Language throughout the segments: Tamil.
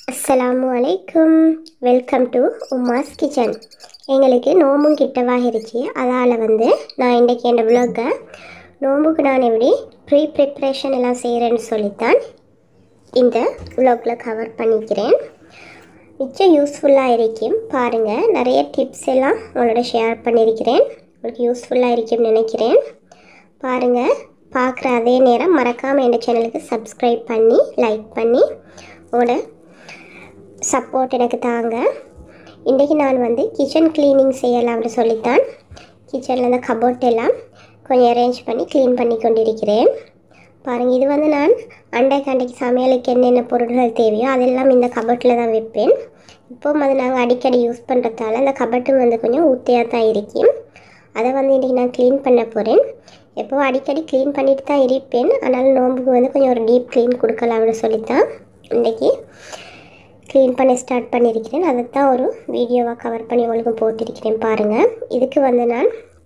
அஸ்ஸலாமு அலைக்கும் வெல்கம் டு உமாஸ் கிச்சன் எங்களுக்கு நோம்பும் கிட்டவாகிருச்சு அதால் வந்து நான் இன்றைக்கி என் விலாகை நோம்புக்கு நான் எப்படி ப்ரீ ப்ரிப்ரேஷன் எல்லாம் செய்கிறேன்னு சொல்லித்தான் இந்த விலாகில் கவர் பண்ணிக்கிறேன் மிச்சம் யூஸ்ஃபுல்லாக இருக்கும் பாருங்கள் நிறைய டிப்ஸ் எல்லாம் உங்களோட ஷேர் பண்ணியிருக்கிறேன் உங்களுக்கு யூஸ்ஃபுல்லாக இருக்கும்னு நினைக்கிறேன் பாருங்கள் பார்க்குற அதே நேரம் மறக்காமல் என் சேனலுக்கு சப்ஸ்கிரைப் பண்ணி லைக் பண்ணி உங்களோட சப்போர்ட் எனக்கு தாங்க இன்றைக்கி நான் வந்து கிச்சன் க்ளீனிங் செய்யலாம்னு சொல்லித்தான் கிச்சனில் இந்த கபோர்ட் எல்லாம் கொஞ்சம் அரேஞ்ச் பண்ணி க்ளீன் பண்ணி கொண்டிருக்கிறேன் பாருங்கள் இது வந்து நான் அண்டைக்கு அண்டைக்கு சமையலுக்கு என்னென்ன பொருட்கள் தேவையோ அதெல்லாம் இந்த கபட்டில் தான் வைப்பேன் இப்போ அது நாங்கள் அடிக்கடி யூஸ் பண்ணுறதால அந்த கபட்டும் வந்து கொஞ்சம் ஊத்தையாக தான் இருக்கும் அதை வந்து இன்றைக்கி நான் க்ளீன் பண்ண போகிறேன் எப்போவும் அடிக்கடி க்ளீன் பண்ணிட்டு தான் இருப்பேன் ஆனாலும் நோம்புக்கு வந்து கொஞ்சம் ஒரு டீப் க்ளீன் கொடுக்கலாம்னு சொல்லித்தான் இன்றைக்கி க்ளீன் பண்ண ஸ்டார்ட் பண்ணியிருக்கிறேன் அதை தான் ஒரு வீடியோவாக கவர் பண்ணி உங்களுக்கு போட்டிருக்கிறேன் பாருங்கள் இதுக்கு வந்து நான்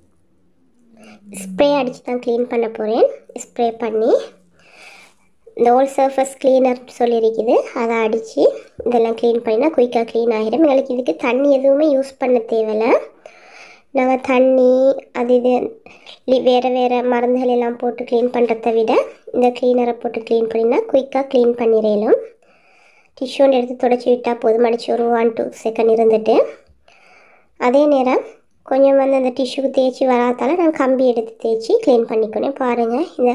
ஸ்ப்ரே அடித்து தான் க்ளீன் பண்ண போகிறேன் ஸ்ப்ரே பண்ணி இந்த ஓல் சர்ஃபஸ் கிளீனர் சொல்லியிருக்குது அதை அடித்து இதெல்லாம் க்ளீன் பண்ணினா குயிக்காக க்ளீன் ஆகிடும் எங்களுக்கு இதுக்கு தண்ணி எதுவுமே யூஸ் பண்ண தேவையில்லை நாங்கள் தண்ணி அது இது லி- வேறு வேறு மருந்துகள் எல்லாம் போட்டு க்ளீன் பண்ணுறத விட இந்த க்ளீனரை போட்டு க்ளீன் பண்ணினா குயிக்காக க்ளீன் பண்ணிடலும் டிஷ்யூன்னு எடுத்து தொடச்சி விட்டால் போதும் அடிச்சு ஒரு ஒன் டூ செகண்ட் இருந்துட்டு அதே நேரம் கொஞ்சம் வந்து அந்த டிஷ்யூக்கு தேய்ச்சி வராதால நான் கம்பி எடுத்து தேய்ச்சி க்ளீன் பண்ணிக்கணும் பாருங்கள் இந்த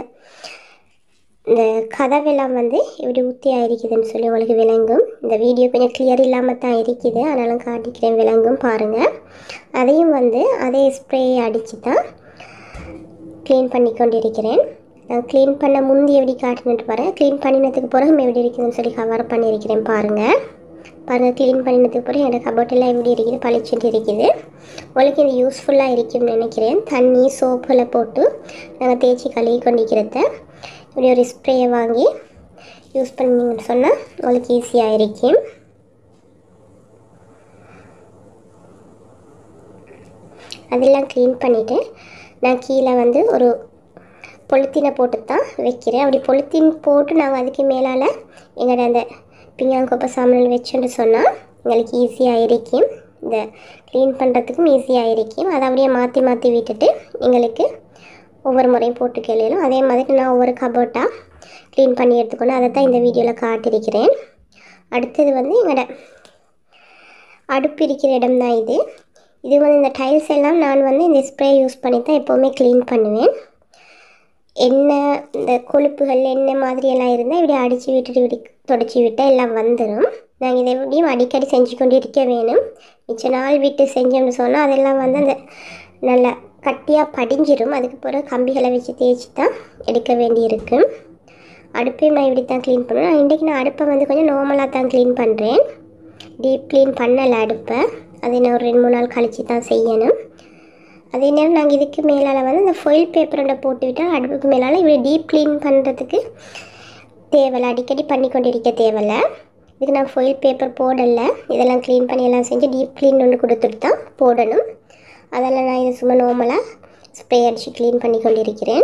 இந்த கதவெல்லாம் வந்து இப்படி ஊற்றி ஆயிருக்குதுன்னு சொல்லி உங்களுக்கு விளங்கும் இந்த வீடியோ கொஞ்சம் கிளியர் இல்லாமல் தான் இருக்குது ஆனாலும் காட்டிக்கிறேன் விளங்கும் பாருங்கள் அதையும் வந்து அதே ஸ்ப்ரே அடித்து தான் க்ளீன் பண்ணி கொண்டிருக்கிறேன் நான் க்ளீன் பண்ண முந்தி எப்படி காட்டினட்டு பாருங்கள் க்ளீன் பண்ணினதுக்கு பிறகு எப்படி இருக்குதுன்னு சொல்லி கவர் பண்ணியிருக்கிறேன் பாருங்கள் பாருங்கள் க்ளீன் பண்ணினதுக்கு பிறகு என்னோடய கபோட்டெல்லாம் எப்படி இருக்குது பளிச்சுட்டு இருக்குது உங்களுக்கு இது யூஸ்ஃபுல்லாக இருக்கும்னு நினைக்கிறேன் தண்ணி சோப்பில் போட்டு நாங்கள் தேய்ச்சி கழுவி கொண்டிருக்கிறத இப்படி ஒரு ஸ்ப்ரேயை வாங்கி யூஸ் பண்ணீங்கன்னு சொன்னால் உங்களுக்கு ஈஸியாக இருக்கும் அதெல்லாம் க்ளீன் பண்ணிவிட்டு நான் கீழே வந்து ஒரு பொலித்தீனை போட்டு தான் வைக்கிறேன் அப்படி பொலித்தீன் போட்டு நாங்கள் அதுக்கு மேலால் எங்களோட அந்த பிங்காங்கொப்பை சாமான் வச்சுன்னு சொன்னால் எங்களுக்கு ஈஸியாக இருக்கும் இந்த க்ளீன் பண்ணுறதுக்கும் ஈஸியாக இருக்கும் அதை அப்படியே மாற்றி மாற்றி விட்டுட்டு எங்களுக்கு ஒவ்வொரு முறையும் போட்டு கேளும் அதே மாதிரி நான் ஒவ்வொரு கபோட்டாக க்ளீன் பண்ணி எடுத்துக்கணும் அதை தான் இந்த வீடியோவில் காட்டியிருக்கிறேன் அடுத்தது வந்து எங்களோட அடுப்பு இருக்கிற இடம் தான் இது இது வந்து இந்த டைல்ஸ் எல்லாம் நான் வந்து இந்த ஸ்ப்ரே யூஸ் பண்ணி தான் எப்போவுமே க்ளீன் பண்ணுவேன் எண்ணெய் இந்த கொழுப்புகள் எண்ணெய் மாதிரி எல்லாம் இருந்தால் இப்படி அடித்து விட்டுட்டு இப்படி தொடச்சி விட்டால் எல்லாம் வந்துடும் நாங்கள் இதை எப்படியும் அடிக்கடி செஞ்சு கொண்டு இருக்க வேணும் மிச்ச நாள் விட்டு செஞ்சோம்னு சொன்னால் அதெல்லாம் வந்து அந்த நல்லா கட்டியாக படிஞ்சிடும் அதுக்கு பிறகு கம்பிகளை வச்சு தேய்ச்சி தான் எடுக்க வேண்டியிருக்கும் அடுப்பையும் நான் இப்படி தான் க்ளீன் பண்ணுவேன் இன்றைக்கி நான் அடுப்பை வந்து கொஞ்சம் நார்மலாக தான் க்ளீன் பண்ணுறேன் டீப் க்ளீன் பண்ணலை அடுப்பை அது இன்னும் ஒரு ரெண்டு மூணு நாள் கழித்து தான் செய்யணும் அதே நேரம் நாங்கள் இதுக்கு மேலால் வந்து இந்த ஃபொயில் பேப்பரோட போட்டு விட்டால் அடுப்புக்கு மேலால் இப்படி டீப் க்ளீன் பண்ணுறதுக்கு தேவையில்ல அடிக்கடி பண்ணி கொண்டிருக்க தேவையில்ல இதுக்கு நான் ஃபொயில் பேப்பர் போடலை இதெல்லாம் க்ளீன் பண்ணி எல்லாம் செஞ்சு டீப் க்ளீன் ஒன்று கொடுத்துட்டு தான் போடணும் அதெல்லாம் நான் இது சும்மா நார்மலாக ஸ்ப்ரே அடித்து க்ளீன் பண்ணி கொண்டிருக்கிறேன்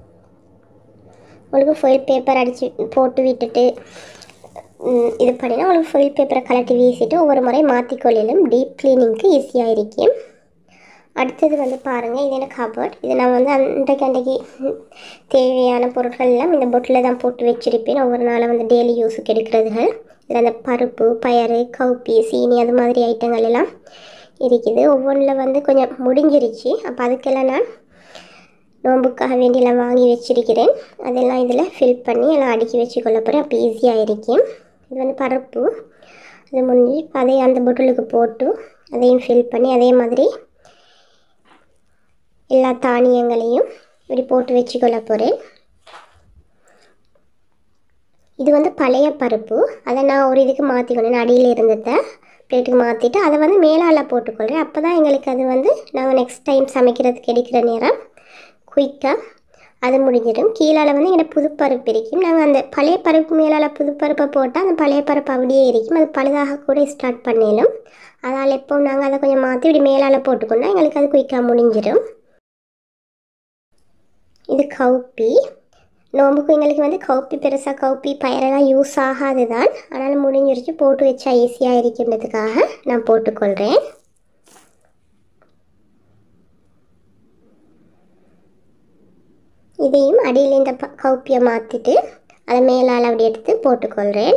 உங்களுக்கு ஃபொயில் பேப்பர் அடித்து போட்டு விட்டுட்டு ம், இது பண்ணினா உங்களுக்கு ஃபொயில் பேப்பரை கலட்டி வீசிட்டு ஒவ்வொரு முறை மாற்றிக்கொள்ளிலும் டீப் க்ளீனிங்க்கு ஈஸியாக இருக்கும் அடுத்தது வந்து பாருங்கள் இது என்ன கபோர்ட் இது நான் வந்து அன்றைக்கு அன்றைக்கு ம், தேவையான பொருட்கள் எல்லாம் இந்த பொட்டில் தான் போட்டு வச்சிருப்பேன் ஒவ்வொரு நாளும் வந்து டெய்லி யூஸுக்கு எடுக்கிறதுகள் இதில் அந்த பருப்பு பயறு கவுப்பி சீனி அது மாதிரி ஐட்டங்கள் எல்லாம் இருக்குது ஒவ்வொன்றில் வந்து கொஞ்சம் முடிஞ்சிருச்சு அப்போ அதுக்கெல்லாம் நான் நோம்புக்காக வேண்டியெல்லாம் வாங்கி வச்சிருக்கிறேன் அதெல்லாம் இதில் ஃபில் பண்ணி எல்லாம் அடுக்கி வச்சு கொள்ள போகிறேன் அப்போ ஈஸியாக இருக்கும் இது வந்து பருப்பு அது முடிஞ்சு இப்போ அதையும் அந்த பொட்டிலுக்கு போட்டு அதையும் ஃபில் பண்ணி அதே மாதிரி எல்லா தானியங்களையும் இப்படி போட்டு வச்சுக்கொள்ள போகிறேன் இது வந்து பழைய பருப்பு அதை நான் ஒரு இதுக்கு மாற்றிக்கொண்டேன் அடியில் இருந்ததை பிளேட்டுக்கு மாற்றிட்டு அதை வந்து மேலால் போட்டுக்கொள்கிறேன் அப்போ தான் எங்களுக்கு அது வந்து நாங்கள் நெக்ஸ்ட் டைம் சமைக்கிறதுக்கு எடுக்கிற நேரம் குயிக்காக அது முடிஞ்சிடும் கீழால் வந்து எங்கள் புதுப்பருப்பு இருக்கும் நாங்கள் அந்த பழைய பருப்பு மேலால் புதுப்பருப்பை போட்டால் அந்த பழைய பருப்பு அப்படியே இருக்கும் அது பழுதாக கூட ஸ்டார்ட் பண்ணிடும் அதனால் எப்போ நாங்கள் அதை கொஞ்சம் மாற்றி இப்படி மேலால் போட்டுக்கொண்டா எங்களுக்கு அது குயிக்காக முடிஞ்சிடும் இது கவுப்பி நோம்புக்கு எங்களுக்கு வந்து கவுப்பி பெருசாக கவுப்பி பயிரெல்லாம் யூஸ் ஆகாது தான் அதனால் முடிஞ்சிருச்சு போட்டு வச்சா ஈஸியாக இருக்கின்றதுக்காக நான் போட்டுக்கொள்கிறேன் இதையும் அடியில் இந்த ப கவுப்பியை மாற்றிட்டு அதை மேலால் அப்படி எடுத்து போட்டுக்கொள்கிறேன்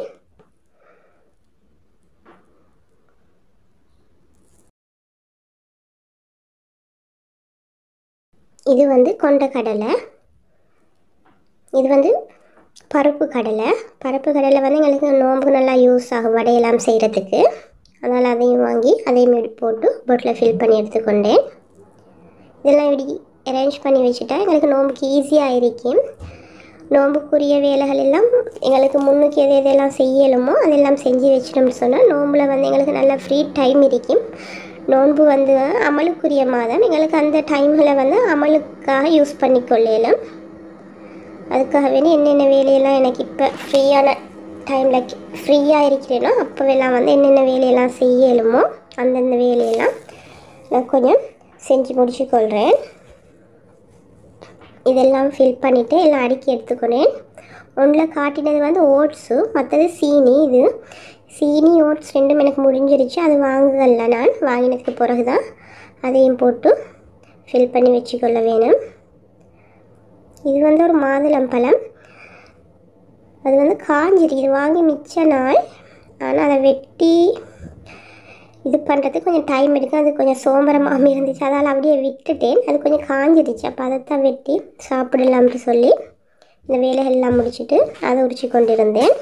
இது வந்து கொண்ட கடலை இது வந்து பருப்பு கடலை பருப்பு கடலை வந்து எங்களுக்கு நோம்புக்கு நல்லா யூஸ் ஆகும் வடையெல்லாம் செய்கிறதுக்கு அதனால் அதையும் வாங்கி அதையும் எடுத்து போட்டு பொட்டில் ஃபில் பண்ணி எடுத்துக்கொண்டேன் இதெல்லாம் இப்படி அரேஞ்ச் பண்ணி வச்சுட்டா எங்களுக்கு நோம்புக்கு ஈஸியாக இருக்கும் நோம்புக்குரிய வேலைகள் எல்லாம் எங்களுக்கு முன்னுக்கு எது எதெல்லாம் செய்யலுமோ அதெல்லாம் செஞ்சு வச்சிட்டோம்னு சொன்னால் நோம்பில் வந்து எங்களுக்கு நல்ல ஃப்ரீ டைம் இருக்கும் நோன்பு வந்து அமலுக்குரிய மாதம் எங்களுக்கு அந்த டைமில் வந்து அமலுக்காக யூஸ் பண்ணிக்கொள்ளலாம் அதுக்காக வேண்டி என்னென்ன வேலையெல்லாம் எனக்கு இப்போ ஃப்ரீயான டைமில் ஃப்ரீயாக இருக்கிறேனோ அப்போவெல்லாம் வந்து என்னென்ன வேலையெல்லாம் செய்யலுமோ அந்தந்த வேலையெல்லாம் நான் கொஞ்சம் செஞ்சு முடிச்சுக்கொள்கிறேன் இதெல்லாம் ஃபில் பண்ணிவிட்டு எல்லாம் அடுக்கி எடுத்துக்கொண்டேன் ஒன்றில் காட்டினது வந்து ஓட்ஸு மற்றது சீனி இது சீனி ஓட்ஸ் ரெண்டும் எனக்கு முடிஞ்சிருச்சு அது வாங்கல நான் வாங்கினதுக்கு பிறகு தான் அதையும் போட்டு ஃபில் பண்ணி வச்சுக்கொள்ள வேணும் இது வந்து ஒரு மாதுளம்பழம் அது வந்து காஞ்சிருக்கு இது வாங்கி மிச்ச நாள் ஆனால் அதை வெட்டி இது பண்ணுறதுக்கு கொஞ்சம் டைம் எடுக்கும் அது கொஞ்சம் சோம்பரமாக இருந்துச்சு அதால் அப்படியே விட்டுட்டேன் அது கொஞ்சம் காஞ்சிருச்சு அப்போ அதைத்தான் வெட்டி சாப்பிடலாம்னு சொல்லி இந்த வேலைகள் எல்லாம் முடிச்சுட்டு அதை உரிச்சு கொண்டிருந்தேன்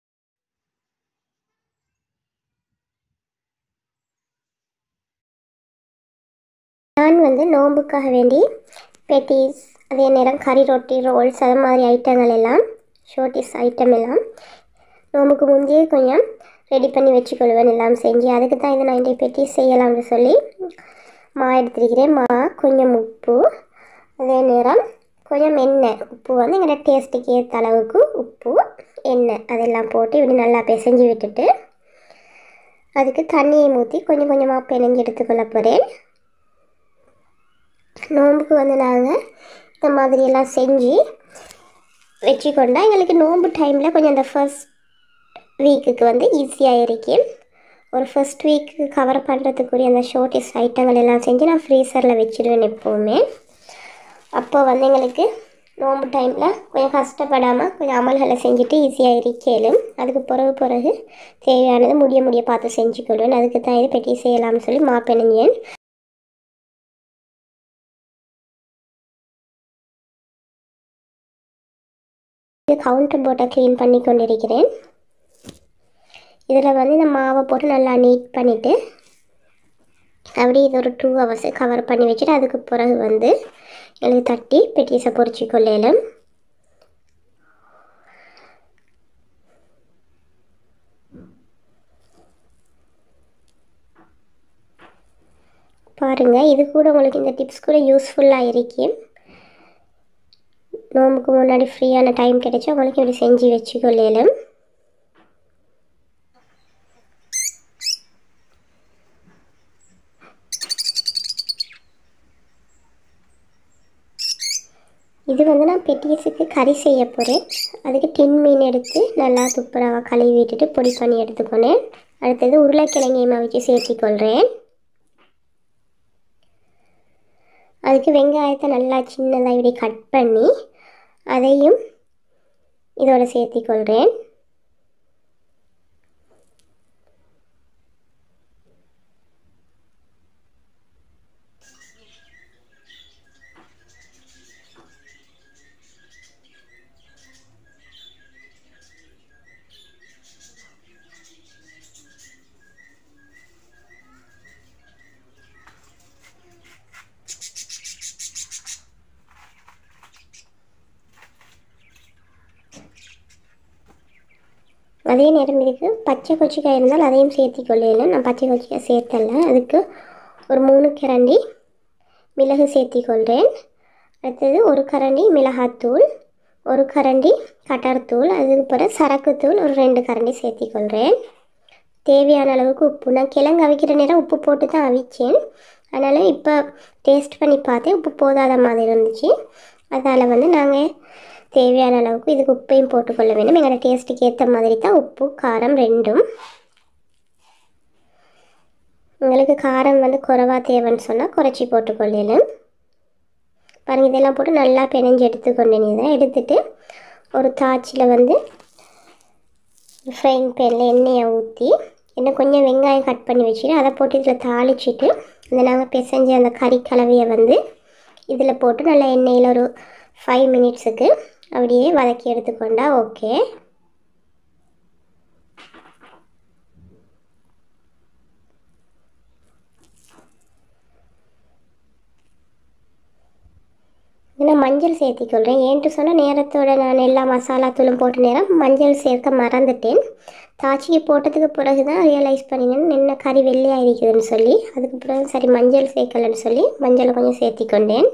நான் வந்து நோம்புக்காக வேண்டி பெட்டிஸ் அதே நேரம் கறி ரொட்டி ரோல்ஸ் அது மாதிரி ஐட்டங்கள் எல்லாம் ஷோட்டிஸ் ஐட்டம் எல்லாம் நோம்புக்கு முந்தையே கொஞ்சம் ரெடி பண்ணி வச்சுக்கொள்வேன் எல்லாம் செஞ்சு அதுக்கு தான் இது நான் இந்த பெட்டிஸ் செய்யலாம்னு சொல்லி மா எடுத்திருக்கிறேன் மா கொஞ்சம் உப்பு அதே நேரம் கொஞ்சம் எண்ணெய் உப்பு வந்து எங்களோட டேஸ்ட்டுக்கு ஏற்ற அளவுக்கு உப்பு எண்ணெய் அதெல்லாம் போட்டு இப்படி நல்லா பிசைஞ்சு விட்டுட்டு அதுக்கு தண்ணியை ஊற்றி கொஞ்சம் கொஞ்சமாக பிணைஞ்சு எடுத்துக்கொள்ள போகிறேன் நோம்புக்கு வந்து நாங்கள் இந்த மாதிரியெல்லாம் செஞ்சு வச்சுக்கொண்டா எங்களுக்கு நோம்பு டைமில் கொஞ்சம் அந்த ஃபர்ஸ்ட் வீக்குக்கு வந்து ஈஸியாக இருக்கும் ஒரு ஃபர்ஸ்ட் வீக்கு கவர் பண்ணுறதுக்குரிய அந்த ஷோர்டிஸ் ஐட்டங்கள் எல்லாம் செஞ்சு நான் ஃப்ரீசரில் வச்சுருவேன் எப்போவுமே அப்போ வந்து எங்களுக்கு நோம்பு டைமில் கொஞ்சம் கஷ்டப்படாமல் கொஞ்சம் அமல்களை செஞ்சுட்டு ஈஸியாக இருக்கலும் அதுக்கு பிறகு பிறகு தேவையானது முடிய முடிய பார்த்து செஞ்சுக்கொள்வேன் அதுக்கு தான் இது பெட்டி செய்யலாம்னு சொல்லி மாப்பெணிஞ்சேன் கவுண்டர் போட்டை க்ளீன் பண்ணி கொண்டிருக்கிறேன் இதில் வந்து இந்த மாவை போட்டு நல்லா நீட் பண்ணிவிட்டு அப்படியே இது ஒரு டூ ஹவர்ஸ் கவர் பண்ணி வச்சுட்டு அதுக்கு பிறகு வந்து எனக்கு தட்டி பெட்டிஸை பொறிச்சு கொள்ளையிலும் பாருங்கள் இது கூட உங்களுக்கு இந்த டிப்ஸ் கூட யூஸ்ஃபுல்லாக இருக்கும் நோம்புக்கு முன்னாடி ஃப்ரீயான டைம் கிடைச்சா உங்களுக்கு இப்படி செஞ்சு வச்சுக்கொள்ளலும் இது வந்து நான் பெட்டியஸுக்கு கறி செய்ய போகிறேன் அதுக்கு டின் மீன் எடுத்து நல்லா துப்புரவாக கழுவி விட்டுட்டு பொடி பண்ணி எடுத்துக்கொண்டேன் அடுத்தது உருளைக்கிழங்கையுமா வச்சு சேர்த்திக்கொள்கிறேன் அதுக்கு வெங்காயத்தை நல்லா சின்னதாக இப்படி கட் பண்ணி அதையும் இதோட சேர்த்திக்கொள்கிறேன் அதே நேரம் இதுக்கு பச்சை கொச்சிக்காய் இருந்தால் அதையும் சேர்த்தி கொள்ளையில நான் பச்சை கொச்சிக்காய் சேர்த்தல அதுக்கு ஒரு மூணு கரண்டி மிளகு சேர்த்தி கொள்கிறேன் அடுத்தது ஒரு கரண்டி மிளகாத்தூள் ஒரு கரண்டி கட்டார்த்தூள் அதுக்கு பிறகு சரக்குத்தூள் ஒரு ரெண்டு கரண்டி சேர்த்தி கொள்கிறேன் தேவையான அளவுக்கு உப்பு நான் கிழங்கு அவிக்கிற நேரம் உப்பு போட்டு தான் அவிச்சேன் அதனால் இப்போ டேஸ்ட் பண்ணி பார்த்தேன் உப்பு போதாத மாதிரி இருந்துச்சு அதால் வந்து நாங்கள் தேவையான அளவுக்கு இதுக்கு உப்பையும் போட்டுக்கொள்ள வேண்டும் எங்களோட டேஸ்ட்டுக்கு ஏற்ற மாதிரி தான் உப்பு காரம் ரெண்டும் உங்களுக்கு காரம் வந்து குறைவா தேவைன்னு சொன்னால் குறைச்சி போட்டுக்கொள்ளலும் பாருங்கள் இதெல்லாம் போட்டு நல்லா பிணைஞ்சு எடுத்துக்கொண்டேன் இதை எடுத்துட்டு ஒரு தாச்சியில் வந்து ஃப்ரைங் பேனில் எண்ணெயை ஊற்றி இன்னும் கொஞ்சம் வெங்காயம் கட் பண்ணி வச்சுட்டு அதை போட்டு இதில் தாளிச்சிட்டு இந்த நாங்கள் பிசைஞ்ச அந்த கறி கலவையை வந்து இதில் போட்டு நல்லா எண்ணெயில் ஒரு ஃபைவ் மினிட்ஸுக்கு அப்படியே வதக்கி எடுத்துக்கொண்டா ஓகே நான் மஞ்சள் சேர்த்திக்கொள்கிறேன் ஏன்ட்டு சொன்னால் நேரத்தோட நான் எல்லா மசாலா தூளும் போட்ட நேரம் மஞ்சள் சேர்க்க மறந்துட்டேன் தாச்சிக்கு போட்டதுக்கு பிறகு தான் ரியலைஸ் பண்ணினேன் என்ன கறி வெள்ளையாக இருக்குதுன்னு சொல்லி அதுக்கு பிறகு சரி மஞ்சள் சேர்க்கலன்னு சொல்லி மஞ்சளை கொஞ்சம் சேர்த்திக்கொண்டேன்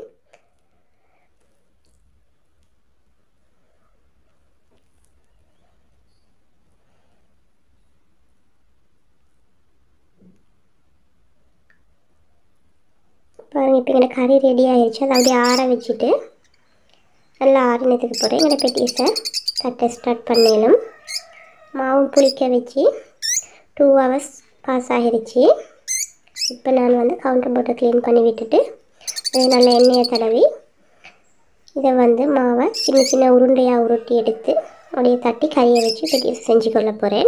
பாருங்கள் இப்போ எங்கள் கறி ரெடி ஆயிடுச்சு அதை அப்படியே ஆற வச்சுட்டு நல்லா ஆறினதுக்கு போகிறேன் எங்களோட பெட்டிஸை தட்டை ஸ்டார்ட் பண்ணலும் மாவும் புளிக்க வச்சு டூ ஹவர்ஸ் பாஸ் ஆகிருச்சு இப்போ நான் வந்து கவுண்டர் போட்டு க்ளீன் பண்ணி விட்டுட்டு அதை நல்ல எண்ணெயை தடவி இதை வந்து மாவை சின்ன சின்ன உருண்டையாக உருட்டி எடுத்து அப்படியே தட்டி கறியை வச்சு பெட்டிஸ் செஞ்சு கொள்ள போகிறேன்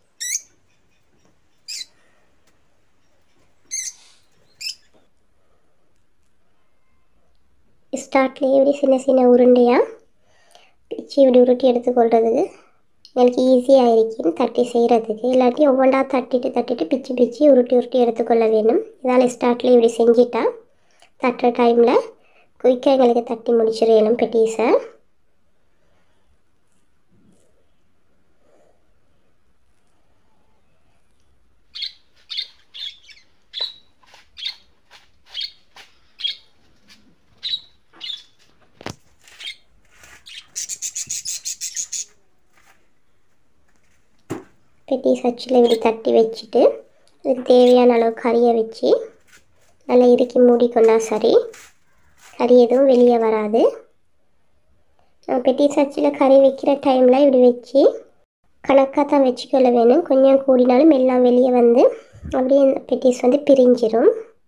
ஸ்டார்ட்லேயே இப்படி சின்ன சின்ன உருண்டையாக பிச்சு இப்படி உருட்டி எடுத்துக்கொள்றதுக்கு எங்களுக்கு ஈஸியாக இருக்குன்னு தட்டி செய்கிறதுக்கு இல்லாட்டி ஒவ்வொன்றா தட்டிட்டு தட்டிட்டு பிச்சு பிச்சு உருட்டி உருட்டி எடுத்துக்கொள்ள வேணும் இதால் ஸ்டார்ட்லேயே இப்படி செஞ்சிட்டா தட்டுற டைமில் குயிக்காக எங்களுக்கு தட்டி முடிச்சிடணும் பெட்டீஸை பெட்டி சச்சில் இப்படி தட்டி வச்சுட்டு அதுக்கு தேவையான அளவு கறியை வச்சு நல்லா இறுக்கி மூடிக்கொண்டா சரி கறி எதுவும் வெளியே வராது நம்ம பெட்டி சச்சில் கறி வைக்கிற டைமில் இப்படி வச்சு கணக்காக தான் வச்சுக்கொள்ள வேணும் கொஞ்சம் கூடினாலும் எல்லாம் வெளியே வந்து அப்படியே இந்த பெட்டிஸ் வந்து பிரிஞ்சிரும்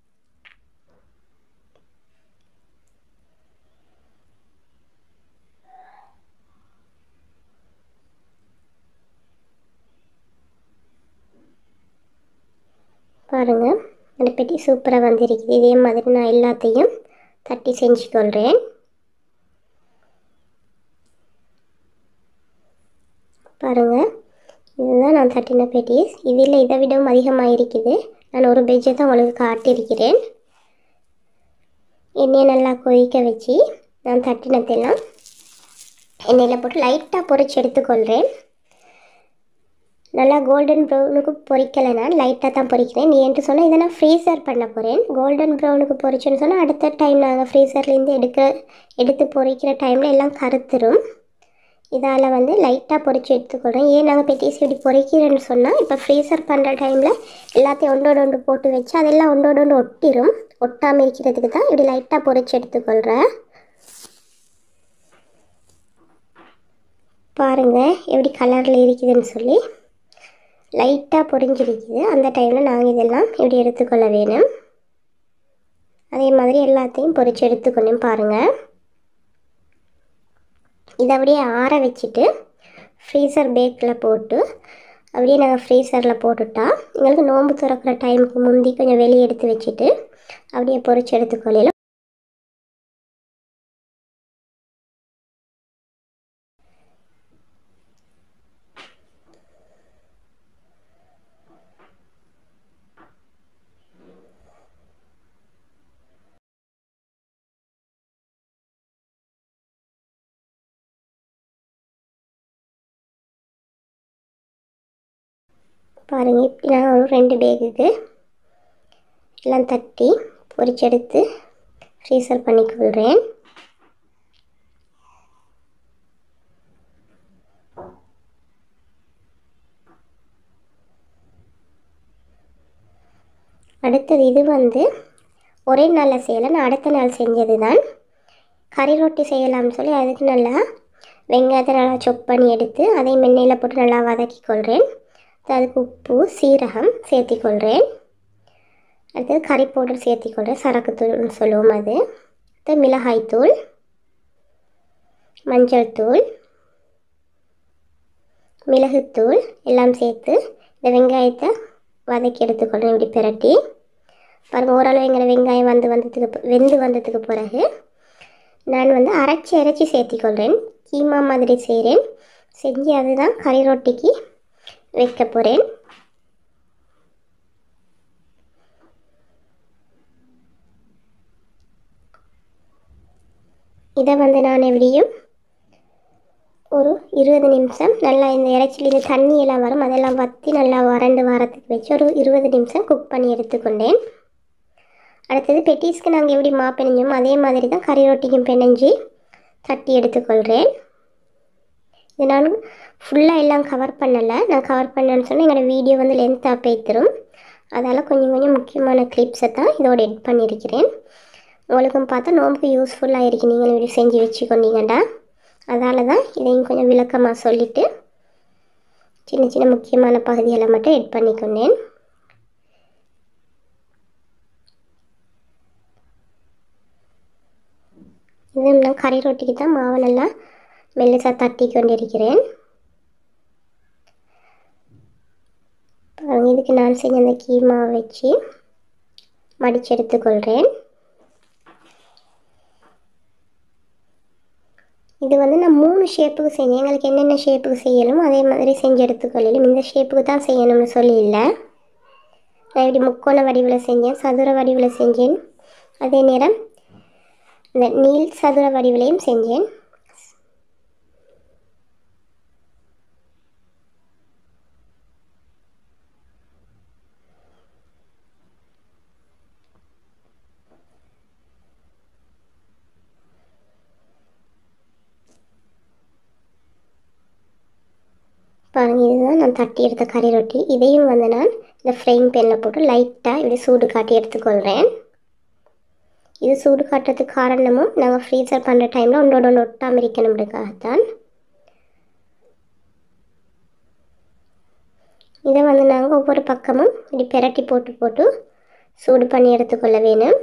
பாருங்கள் அந்த பெட்டி சூப்பராக வந்திருக்குது இதே மாதிரி நான் எல்லாத்தையும் தட்டி செஞ்சுக்கொள்கிறேன் பாருங்கள் இதுதான் நான் தட்டின பெட்டிஸ் இதில் இதை விடவும் அதிகமாக இருக்குது நான் ஒரு பெஜ்ஜை தான் உங்களுக்கு காட்டியிருக்கிறேன் எண்ணெயை நல்லா கொதிக்க வச்சு நான் தட்டினதெல்லாம் எண்ணெயில் போட்டு லைட்டாக பொரிச்சு எடுத்துக்கொள்கிறேன் நல்லா கோல்டன் ப்ரௌனுக்கு பொரிக்கலை நான் லைட்டாக தான் பொரிக்கிறேன் நீ என்று சொன்னால் இதை நான் ஃப்ரீசர் பண்ண போகிறேன் கோல்டன் ப்ரௌனுக்கு பொரிச்சேன்னு சொன்னால் அடுத்த டைம் நாங்கள் ஃப்ரீசர்லேருந்து எடுக்க எடுத்து பொரிக்கிற டைமில் எல்லாம் கருத்துரும் இதால் வந்து லைட்டாக பொரிச்சு எடுத்துக்கிறோம் ஏன் நாங்கள் பெட்டிஸ் இப்படி பொரிக்கிறேன்னு சொன்னால் இப்போ ஃப்ரீசர் பண்ணுற டைமில் எல்லாத்தையும் ஒன்றோடு ஒன்று போட்டு வச்சு அதெல்லாம் ஒன்றோடு ஒன்று ஒட்டிடும் ஒட்டாமல் இருக்கிறதுக்கு தான் இப்படி லைட்டாக பொரிச்சு எடுத்துக்கொள்கிறேன் பாருங்கள் எப்படி கலரில் இருக்குதுன்னு சொல்லி லைட்டாக பொரிஞ்சிருக்குது அந்த டைமில் நாங்கள் இதெல்லாம் இப்படி எடுத்துக்கொள்ள வேணும் அதே மாதிரி எல்லாத்தையும் பொரிச்சு எடுத்துக்கணும் பாருங்கள் இதை அப்படியே ஆற வச்சுட்டு ஃப்ரீசர் பேக்கில் போட்டு அப்படியே நாங்கள் ஃப்ரீசரில் போட்டுட்டா எங்களுக்கு நோன்பு திறக்கிற டைமுக்கு முந்தி கொஞ்சம் வெளியே எடுத்து வச்சுட்டு அப்படியே பொரிச்சு எடுத்துக்கொள்ளலாம் பாருங்கள் இப்படி நான் ஒரு ரெண்டு பேக்குக்கு எல்லாம் தட்டி பொரிச்செடுத்து ஃப்ரீசர் பண்ணிக்கொள்கிறேன் அடுத்தது இது வந்து ஒரே நாளில் செய்யலை நான் அடுத்த நாள் செஞ்சது தான் கறி ரொட்டி செய்யலாம்னு சொல்லி அதுக்கு நல்லா வெங்காயத்தை நல்லா சொப் பண்ணி எடுத்து அதையும் எண்ணெயில் போட்டு நல்லா வதக்கி கொள்கிறேன் அதுக்கு உப்பு சீரகம் சேர்த்திக்கொள்கிறேன் அடுத்தது கறி பவுடர் சேர்த்திக்கொள்கிறேன் சரக்குத்தூள்னு சொல்லுவோம் அது அடுத்து மிளகாய்த்தூள் மஞ்சள் தூள் மிளகுத்தூள் எல்லாம் சேர்த்து இந்த வெங்காயத்தை வதக்கி எடுத்துக்கொள்கிறேன் இப்படி பிரட்டி பாருங்கள் ஓரளவு எங்களை வெங்காயம் வந்து வந்ததுக்கு பி- வெந்து வந்ததுக்கு பிறகு நான் வந்து அரைச்சி அரைச்சி சேர்த்திக்கொள்கிறேன் கீமா மாதிரி செய்கிறேன் செஞ்சு அதுதான் கறி ரொட்டிக்கு வைக்க போகிறேன் இதை வந்து நான் எப்படியும் ஒரு இருபது நிமிஷம் நல்லா இந்த இறைச்சியில் இந்த தண்ணி எல்லாம் வரும் அதெல்லாம் வற்றி நல்லா வறண்டு வரத்துக்கு வச்சு ஒரு இருபது நிமிஷம் குக் பண்ணி எடுத்துக்கொண்டேன் அடுத்தது பெட்டிஸ்க்கு நாங்கள் எப்படி மா பிணைஞ்சோமோ அதே மாதிரி தான் கறி ரொட்டிக்கும் பிணைஞ்சி தட்டி எடுத்துக்கொள்கிறேன் இது நான் ஃபுல்லாக எல்லாம் கவர் பண்ணலை நான் கவர் பண்ணேன்னு சொன்னால் எங்களோட வீடியோ வந்து லென்த்தாக போய்த்திரும் அதால் கொஞ்சம் கொஞ்சம் முக்கியமான கிளிப்ஸை தான் இதோட எட் பண்ணியிருக்கிறேன் உங்களுக்கும் பார்த்தா நோம்புக்கு யூஸ்ஃபுல்லாக இருக்கு நீங்களும் இப்படி செஞ்சு வச்சுக்கொண்டீங்கண்டா அதால் தான் இதையும் கொஞ்சம் விளக்கமாக சொல்லிவிட்டு சின்ன சின்ன முக்கியமான பகுதிகளை மட்டும் எட் பண்ணிக்கொண்டேன் இது நான் கறி ரொட்டிக்கு தான் மாவு நல்லா மெல்லிசாக தட்டி கொண்டிருக்கிறேன் பாருங்க, இதுக்கு நான் செஞ்ச அந்த கீமாவை வச்சு மடிச்சு எடுத்துக்கொள்கிறேன் இது வந்து நான் மூணு ஷேப்புக்கு செஞ்சேன் எங்களுக்கு என்னென்ன ஷேப்புக்கு செய்யணுமோ அதே மாதிரி செஞ்சு எடுத்துக்கொள்ளலும் இந்த ஷேப்புக்கு தான் செய்யணும்னு சொல்லி இல்லை நான் இப்படி முக்கோண வடிவில் செஞ்சேன் சதுர வடிவில் செஞ்சேன் அதே நேரம் இந்த நீள் சதுர வடிவிலையும் செஞ்சேன் பாருங்க இதுதான் நான் தட்டி எடுத்த கறி ரொட்டி இதையும் வந்து நான் இந்த ஃப்ரைங் பேனில் போட்டு லைட்டாக இப்படி சூடு காட்டி எடுத்துக்கொள்கிறேன் இது சூடு காட்டுறதுக்கு காரணமும் நாங்கள் ஃப்ரீசர் பண்ணுற டைமில் ஒன்றோட ஒன்று ஒட்டாமல் இருக்கணும்ன்றதுக்காகத்தான் இதை வந்து நாங்கள் ஒவ்வொரு பக்கமும் இப்படி பெரட்டி போட்டு போட்டு சூடு பண்ணி எடுத்துக்கொள்ள வேணும்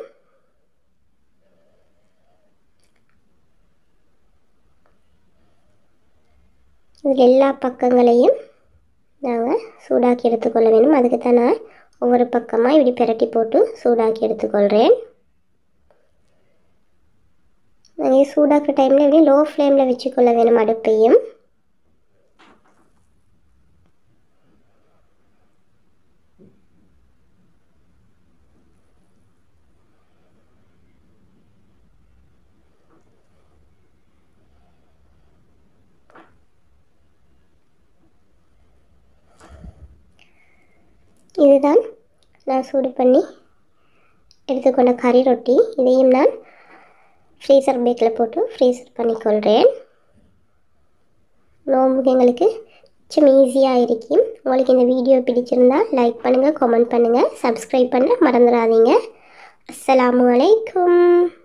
இதில் எல்லா பக்கங்களையும் நாங்கள் சூடாக்கி எடுத்துக்கொள்ள வேணும் அதுக்கு தான் நான் ஒவ்வொரு பக்கமாக இப்படி பெரட்டி போட்டு சூடாக்கி எடுத்துக்கொள்கிறேன் நாங்கள் சூடாக்குற டைமில் இப்படி லோ ஃப்ளேமில் வச்சுக்கொள்ள வேணும் அடுப்பையும் இதுதான் நான் சூடு பண்ணி எடுத்துக்கொண்ட கறி ரொட்டி இதையும் நான் ஃப்ரீசர் பேக்கில் போட்டு ஃப்ரீசர் பண்ணிக்கொள்கிறேன் நோம்புக்கு எங்களுக்கு மிச்சம் ஈஸியாக இருக்கும் உங்களுக்கு இந்த வீடியோ பிடிச்சிருந்தா லைக் பண்ணுங்கள் கமெண்ட் பண்ணுங்கள் சப்ஸ்கிரைப் பண்ண மறந்துடாதீங்க அஸ்ஸலாமு அலைக்கும்